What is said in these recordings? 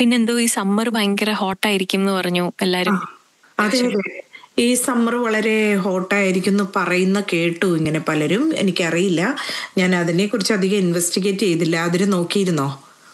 പിന്നെന്തോ ഈ സമ്മർ ഭയങ്കര ഹോട്ടായിരിക്കും എന്ന് പറഞ്ഞു എല്ലാരും അതെ അതെ ഈ സമ്മർ വളരെ ഹോട്ടായിരിക്കും എന്ന് പറയുന്ന കേട്ടു ഇങ്ങനെ പലരും എനിക്കറിയില്ല ഞാൻ അതിനെക്കുറിച്ച് അധികം ഇൻവെസ്റ്റിഗേറ്റ് ചെയ്തില്ല അതിന് നോക്കിയിരുന്നോ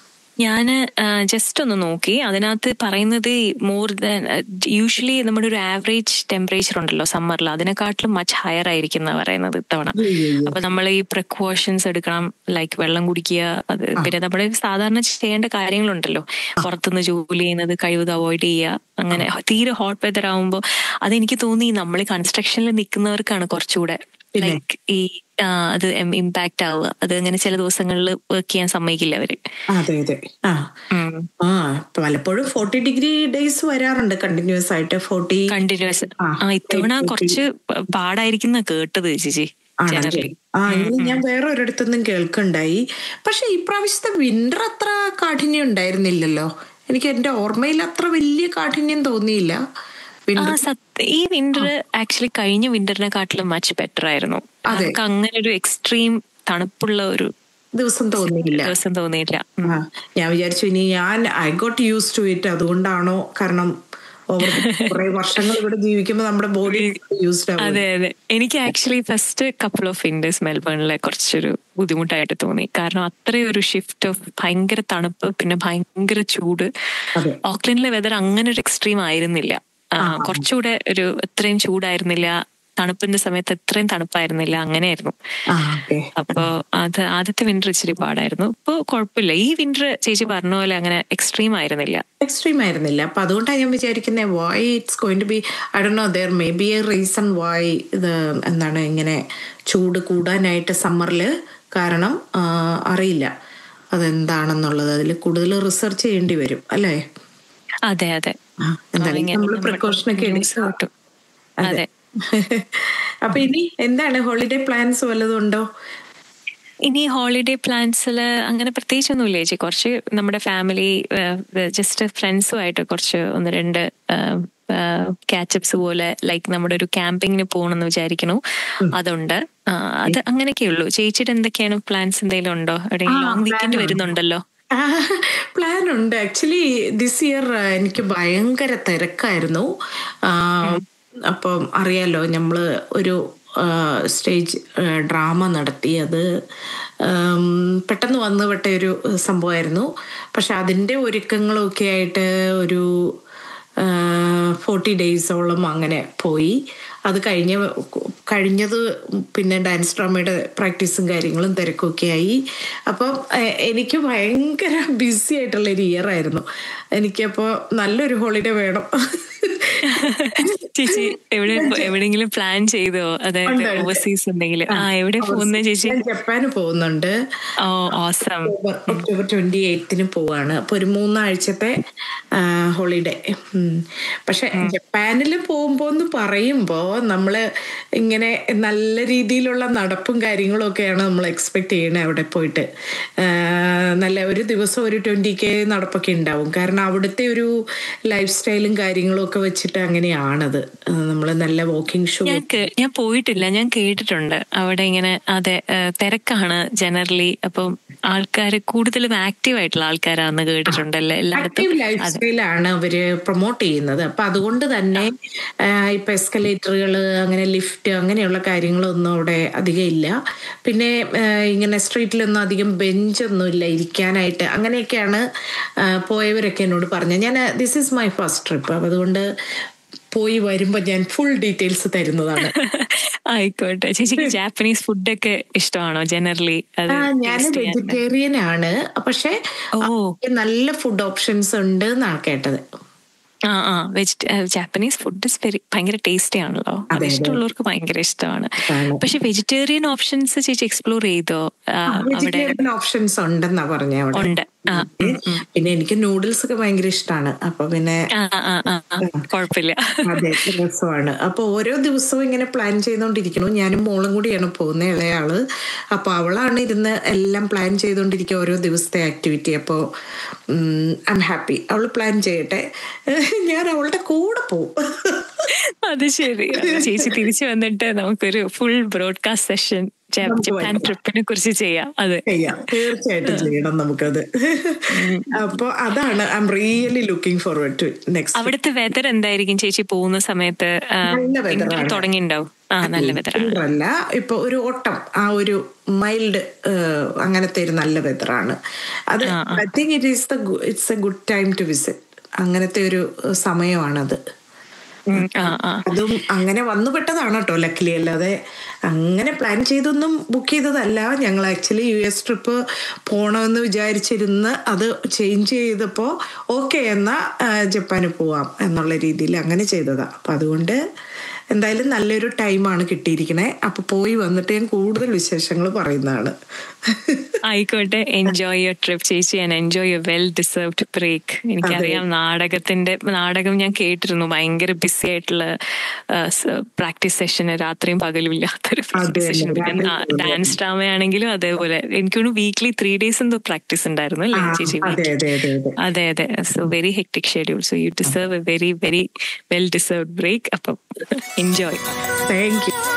ഞാന് ജസ്റ്റ് ഒന്ന് നോക്കി അതിനകത്ത് പറയുന്നത് മോർ ദാൻ യൂഷ്വലി നമ്മുടെ ഒരു ആവറേജ് ടെമ്പറേച്ചർ ഉണ്ടല്ലോ സമ്മറിൽ അതിനെക്കാട്ടിലും മച്ച് ഹയർ ആയിരിക്കും എന്നാ പറയുന്നത് ഇത്തവണ അപ്പൊ നമ്മൾ ഈ പ്രിക്കോഷൻസ് എടുക്കണം ലൈക്ക് വെള്ളം കുടിക്കുക അത് പിന്നെ നമ്മുടെ സാധാരണ ചെയ്യേണ്ട കാര്യങ്ങളുണ്ടല്ലോ പുറത്തുനിന്ന് ജോലി ചെയ്യുന്നത് കഴിവത് അവോയ്ഡ് ചെയ്യുക അങ്ങനെ തീരെ ഹോട്ട് വെതർ ആവുമ്പോൾ അതെനിക്ക് തോന്നി നമ്മൾ കൺസ്ട്രക്ഷനിൽ നിൽക്കുന്നവർക്കാണ് കുറച്ചുകൂടെ ലൈക്ക് ഈ ആ, അത് ഇമ്പാക്ട് ആവുക അത് അങ്ങനെ ചില ദിവസങ്ങളിൽ വർക്ക് ചെയ്യാൻ സമ്മതിക്കില്ല അവര് അതെ അതെ ആ ഉം. ആ പലപ്പോഴും ഫോർട്ടി ഡിഗ്രി ഡേയ്സ് വരാറുണ്ട് കണ്ടിന്യൂസ് ആയിട്ട് ഫോർട്ടി കണ്ടിന്യൂസ് ആ, ആ ഇത്തവണ കുറച്ച് പാടായിരിക്കുന്ന കേട്ടത് ചേച്ചി ആണല്ലേ ജനറലി ആ ഇങ്ങനെ ഞാൻ വേറെ ഒരിടത്തുനിന്നും കേൾക്കുണ്ടായി പക്ഷെ ഈ പ്രാവശ്യത്തെ വിന്റർ അത്ര കാഠിന്യം ഉണ്ടായിരുന്നില്ലല്ലോ എനിക്ക് എന്റെ ഓർമ്മയിൽ അത്ര വലിയ കാഠിന്യം തോന്നിയില്ല ആ winter സത്യ ഈ വിന്റർ ആക്ച്വലി കഴിഞ്ഞ വിന്ററിനെക്കാട്ടിലും മച്ച് ബെറ്റർ ആയിരുന്നു അതെ. നമുക്ക് അങ്ങനെ ഒരു എക്സ്ട്രീം തണുപ്പുള്ള ഒരു ദിവസം തോന്നിയില്ല ദിവസം തോന്നിയില്ല ഉം. ആ, ഞാൻ വിചാരിച്ചു ഇനി ഞാൻ I got use to it അതുകൊണ്ടാണോ കാരണം ഓവർ കുറെ വർഷങ്ങൾ ഇവിടെ ജീവിക്കുമ്പോൾ നമ്മുടെ ബോഡി യൂസ്ഡ് ആവും അതെ അതെ എനിക്ക് actually first couple of winters മെൽബണിലെ കുറച്ചൊരു ബുദ്ധിമുട്ടായിട്ട് തോന്നി കാരണം അത്രയും ഒരു ഷിഫ്റ്റ് ഓഫ് ഭയങ്കര തണുപ്പ് പിന്നെ ഭയങ്കര ചൂട് അതെ. ഓക്ലൻഡിലെ വെതർ അങ്ങനെ ഒരു എക്സ്ട്രീം ആയിരുന്നില്ല ആ, കുറച്ചുകൂടെ ഒരു ഇത്രയും ചൂടായിരുന്നില്ല തണുപ്പിന്റെ സമയത്ത് ഇത്രയും തണുപ്പായിരുന്നില്ല അങ്ങനെയായിരുന്നു ആ ഓക്കെ അപ്പോ അത് ആദ്യത്തെ വിന്റർ ഇച്ചിരി പാടായിരുന്നു ഇപ്പൊ കുഴപ്പമില്ല ഈ വിന്റർ ചേച്ചി പറഞ്ഞ പോലെ അങ്ങനെ എക്സ്ട്രീം ആയിരുന്നില്ല എക്സ്ട്രീം ആയിരുന്നില്ല അപ്പൊ അതുകൊണ്ടാണ് ഞാൻ വിചാരിക്കുന്നത് why it's going to be I ഡോ know there may be a reason why ഇത് എന്താണ് ഇങ്ങനെ ചൂട് കൂടാനായിട്ട് സമ്മറിൽ കാരണം ആ, അറിയില്ല അതെന്താണെന്നുള്ളത് അതിൽ കൂടുതൽ റിസർച്ച് ചെയ്യേണ്ടി വരും അല്ലേ അതെ അതെ ആ, എന്തായാലും ഇങ്ങനെ നമ്മൾ നമ്മുടെ പ്രിക്കോഷൻ ഒക്കെ news എടുക്കാം കിട്ടും. അതെ അപ്പൊ ഇനി എന്താണ് ഹോളിഡേ പ്ലാൻസ് വല്ലതും ഉണ്ടോ ഇനി ഹോളിഡേ പ്ലാൻസിൽ അങ്ങനെ പ്രത്യേകിച്ചൊന്നുമില്ല ചേച്ചി കുറച്ച് നമ്മുടെ ഫാമിലി ജസ്റ്റ് ഫ്രണ്ട്സുമായിട്ട് കുറച്ച് ഒന്ന് രണ്ട് കാച്ചപ്സ് പോലെ ലൈക്ക് നമ്മുടെ ഒരു ക്യാമ്പിങ്ങിന് പോകണമെന്ന് വിചാരിക്കണു അതുണ്ട് ആ, അത് അങ്ങനെയൊക്കെ ഉള്ളൂ ചേച്ചിയുടെ എന്തൊക്കെയാണ് പ്ലാൻസ് എന്തെങ്കിലും ഉണ്ടോ എവിടെയെങ്കിലും ആ, ലോങ് വീക്കെൻഡ് plan വരുന്നുണ്ടല്ലോ പ്ലാൻ ഉണ്ട് ആക്ച്വലി ദിസ് ഇയർ എനിക്ക് ഭയങ്കര തിരക്കായിരുന്നു ആ, അപ്പം അറിയാലോ നമ്മൾ ഒരു സ്റ്റേജ് ഡ്രാമ നടത്തി അത് ഉം, പെട്ടെന്ന് വന്നു വിട്ട ഒരു സംഭവമായിരുന്നു പക്ഷെ അതിൻ്റെ ഒരുക്കങ്ങളൊക്കെ ആയിട്ട് ഒരു ഫോർട്ടി ഡേയ്സോളം അങ്ങനെ പോയി അത് കഴിഞ്ഞ കഴിഞ്ഞത് പിന്നെ ഡാൻസ് ഡ്രാമയുടെ പ്രാക്ടീസും കാര്യങ്ങളും തിരക്കൊക്കെ ആയി അപ്പം എ- എനിക്ക് ഭയങ്കര ബിസി ആയിട്ടുള്ള ഒരു ഇയർ ആയിരുന്നു എനിക്കപ്പോൾ നല്ലൊരു ഹോളിഡേ വേണം ചേച്ചി എവിടെ എവിടെയെങ്കിലും പ്ലാൻ ചെയ്തോ അതായത് ഉണ്ട്, ഉണ്ട്. ഓവർസീസ് എന്തെങ്കിലും ആ എവിടെ പോകുന്ന ചേച്ചി ഞാൻ ജപ്പാന് പോകുന്നുണ്ട് oh awesome October October twenty എയ്ത്തിന് പോവാണ് അപ്പൊ ഒരു മൂന്നാഴ്ചത്തെ ഹോളിഡേ പക്ഷെ ജപ്പാനിൽ പോകുമ്പോ എന്ന് പറയുമ്പോ നമ്മള് ഇങ്ങനെ നല്ല രീതിയിലുള്ള നടപ്പും കാര്യങ്ങളും ഒക്കെയാണ് നമ്മൾ എക്സ്പെക്ട് ചെയ്യണേ അവിടെ പോയിട്ട് ആ, നല്ല ഒരു ദിവസം ഒരു ട്വന്റി കെ നടപ്പൊക്കെ ഉണ്ടാവും കാരണം അവിടുത്തെ ഒരു ലൈഫ് സ്റ്റൈലും കാര്യങ്ങളും ഒക്കെ വെച്ചിട്ട് അങ്ങനെയാണത് നമ്മൾ നല്ല വാക്കിംഗ് ഷൂ ഞാൻ കേ- ഞാൻ പോയിട്ടില്ല ഞാൻ കേട്ടിട്ടുണ്ട് അവിടെ ഇങ്ങനെ അതെ ഏഹ്, തിരക്കാണ് ജനറലി അപ്പം ആൾക്കാർ കൂടുതലും ആക്റ്റീവ് ആയിട്ടുള്ള ആൾക്കാരാന്ന് കേട്ടിട്ടുണ്ടല്ലേ എല്ലായിടത്തും ആക്റ്റീവ് ലൈഫ് സ്റ്റൈലാണ് അവര് പ്രൊമോട്ട് ചെയ്യുന്നത് അപ്പൊ അതുകൊണ്ട് തന്നെ ആ, ഇപ്പൊ എസ്കലേറ്ററുകൾ അങ്ങനെ ലിഫ്റ്റ് അങ്ങനെയുള്ള കാര്യങ്ങളൊന്നും അവിടെ അധികം ഇല്ല പിന്നെ ആ, ഇങ്ങനെ സ്ട്രീറ്റിലൊന്നും അധികം ബെഞ്ചൊന്നും ഇല്ല ഇരിക്കാനായിട്ട് അങ്ങനെയൊക്കെയാണ് ആ, പോയവരൊക്കെ എന്നോട് പറഞ്ഞത് ഞാൻ this is my first trip അപ്പൊ അതുകൊണ്ട് പോയി വരുമ്പോ ഞാൻ ഫുൾ ഡീറ്റെയിൽസ് തരുന്നതാണ് ആയിക്കോട്ടെ ചേച്ചിക്ക് ജാപ്പനീസ് ഫുഡൊക്കെ ഇഷ്ടമാണോ ജനറലി അത് ആ ഞാൻ taste ചെയ്യാൻ? വെജിറ്റേറിയൻ ആണ് പക്ഷെ ഓ നല്ല ഫുഡ് ഓപ്ഷൻസ് ഉണ്ട് എന്നാണ് കേട്ടത് ആ ആ വെജിറ്റ ജാപ്പനീസ് ഫുഡ് വെരി ഭയങ്കര ടേസ്റ്റി ആണല്ലോ അത് അതെ. ഇഷ്ടമുള്ളവർക്ക് ഭയങ്കര ഇഷ്ടമാണ് ആണ്. പക്ഷെ വെജിറ്റേറിയൻ ഓപ്ഷൻസ് ചേച്ചി എക്സ്പ്ലോർ ചെയ്തോ ആ, അവിടെ വെജിറ്റേറിയൻ ഓപ്ഷൻസ് ഉണ്ടെന്നാ പറഞ്ഞ അവിടെ ഉണ്ട് ആ ഉം, ഉം. പിന്നെ എനിക്ക് നൂഡിൽസ് ഒക്കെ ഭയങ്കര ഇഷ്ടമാണ് അപ്പൊ പിന്നെ ആ ആ ആ ആ, കുഴപ്പമില്ല അതെ രസമാണ് അപ്പൊ ഓരോ ദിവസവും ഇങ്ങനെ പ്ലാൻ ചെയ്തോണ്ടിരിക്കണു ഞാനും മോളും കൂടിയാണ് പോകുന്നത് ഇളയാള് അപ്പൊ അവളാണ് ഇരുന്ന് എല്ലാം പ്ലാൻ ചെയ്തോണ്ടിരിക്കുക ഓരോ ദിവസത്തെ ആക്ടിവിറ്റി അപ്പോ ഐ എം ഹാപ്പി അവള് പ്ലാൻ ചെയ്യട്ടെ ഞാൻ അവളുടെ കൂടെ പോവും അത് ശരി ചേച്ചി തിരിച്ചു വന്നിട്ട് നമുക്കൊരു ഫുൾ ബ്രോഡ്കാസ്റ്റ് സെഷൻ ജ- നമുക്ക് ജപ്പാൻ വരാം. ട്രിപ്പിനെ കുറിച്ച് ചെയ്യാം അതെ ചെയ്യാം തീർച്ചയായിട്ടും ചെയ്യണം നമുക്കത് അപ്പൊ അതാണ് I am really looking forward to next അവിടുത്തെ വെതർ എന്തായിരിക്കും ചേച്ചി പോകുന്ന സമയത്ത് ആ, നല്ല weather winter ആണ്. തുടങ്ങിണ്ടാവും ആ നല്ല വെതറാണ് അല്ല ഇപ്പൊ ഒരു ഓട്ടം ആ ഒരു മൈൽഡ് അങ്ങനത്തെ ഒരു നല്ല വെതറാണ് അത് I think it is the it's a good time to visit അങ്ങനത്തെ ഒരു ഏഹ്, സമയമാണത് ആ ആ അതും അങ്ങനെ വന്നു പെട്ടതാണ് കേട്ടോ ലക്കിലി അല്ലാതെ അങ്ങനെ പ്ലാൻ ചെയ്തൊന്നും ബുക്ക് ചെയ്തതല്ല ഞങ്ങൾ ആക്ച്വലി യു എസ് ട്രിപ്പ് പോകണമെന്ന് വിചാരിച്ചിരുന്ന് അത് ചേഞ്ച് ചെയ്തപ്പോൾ ഓക്കെ എന്നാൽ ജപ്പാന് പോവാം എന്നുള്ള രീതിയിൽ അങ്ങനെ ചെയ്തതാണ് അപ്പം അതുകൊണ്ട് എന്തായാലും നല്ലൊരു ടൈമാണ് കിട്ടിയിരിക്കണേ അപ്പൊ പോയി വന്നിട്ട് ഞാൻ കൂടുതൽ വിശേഷങ്ങൾ പറയുന്നതാണ് ആയിക്കോട്ടെ എൻജോയ് യുവർ ട്രിപ്പ് ചേച്ചി and enjoy your well deserved break എനിക്കറിയാം നാടകത്തിന്റെ നാടകം ഞാൻ കേട്ടിരുന്നു ഭയങ്കര ബിസി ആയിട്ടുള്ള പ്രാക്ടീസ് സെഷന് രാത്രിയും പകലും ഇല്ലാത്തൊരു അതെ, സെഷൻ രാത്രി പിന്നെ ഡാൻസ് ഡ്രാമയാണെങ്കിലും അതേപോലെ എനിക്കൊന്ന് വീക്ക്ലി ത്രീ ഡേയ്സ് എന്തോ പ്രാക്ടീസ് ഉണ്ടായിരുന്നു അല്ലേ ആ, ചേച്ചി അതെ അതെ അതെ അതെ അതെ അതെ so very hectic schedule so you deserve a very very well deserved break അപ്പം എൻജോയ് താങ്ക് യു